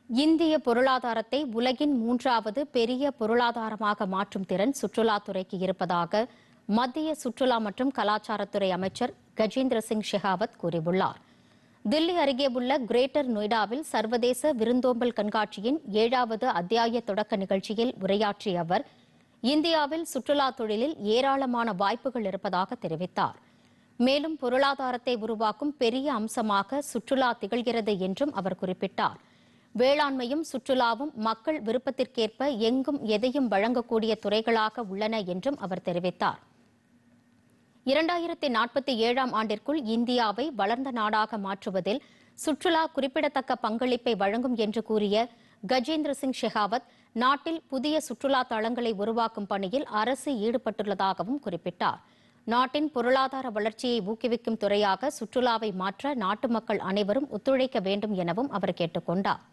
இந்திய பொருளாதாரத்தை உலகின் மூன்றாவது பெரிய பொருளாதாரமாக மாற்றும் திறன் சுற்றுலாத்துறைக்கு இருப்பதாக மத்திய சுற்றுலா மற்றும் கலாச்சாரத்துறை அமைச்சர் கஜேந்திர சிங் ஷெகாவத் கூறியுள்ளார் தில்லி அருகே உள்ள கிரேட்டர் நொய்டாவில் சர்வதேச விருந்தோம்பல் கண்காட்சியின் ஏழாவது அத்தியாய தொடக்க நிகழ்ச்சியில் உரையாற்றிய அவர் இந்தியாவில் சுற்றுலா தொழிலில் ஏராளமான வாய்ப்புகள் இருப்பதாக தெரிவித்தார் மேலும் பொருளாதாரத்தை உருவாக்கும் பெரிய அம்சமாக சுற்றுலா திகழ்கிறது என்றும் அவர் குறிப்பிட்டார் வேளாண்மையும் சுற்றுலாவும் மக்கள் விருப்பத்திற்கேற்ப எங்கும் எதையும் வழங்கக்கூடிய துறைகளாக உள்ளன என்றும் அவர் தெரிவித்தார் இரண்டாயிரத்தி நாற்பத்தி ஏழாம் ஆண்டிற்குள் இந்தியாவை வளர்ந்த நாடாக மாற்றுவதில் சுற்றுலா குறிப்பிடத்தக்க பங்களிப்பை வழங்கும் என்று கூறிய கஜேந்திர சிங் ஷெகாவத் நாட்டில் புதிய சுற்றுலா தளங்களை உருவாக்கும் பணியில் அரசு ஈடுபட்டுள்ளதாகவும் குறிப்பிட்டார் நாட்டின் பொருளாதார வளர்ச்சியை ஊக்குவிக்கும் துறையாக சுற்றுலாவை மாற்ற நாட்டு மக்கள் அனைவரும் ஒத்துழைக்க வேண்டும் எனவும் அவர் கேட்டுக் கொண்டார்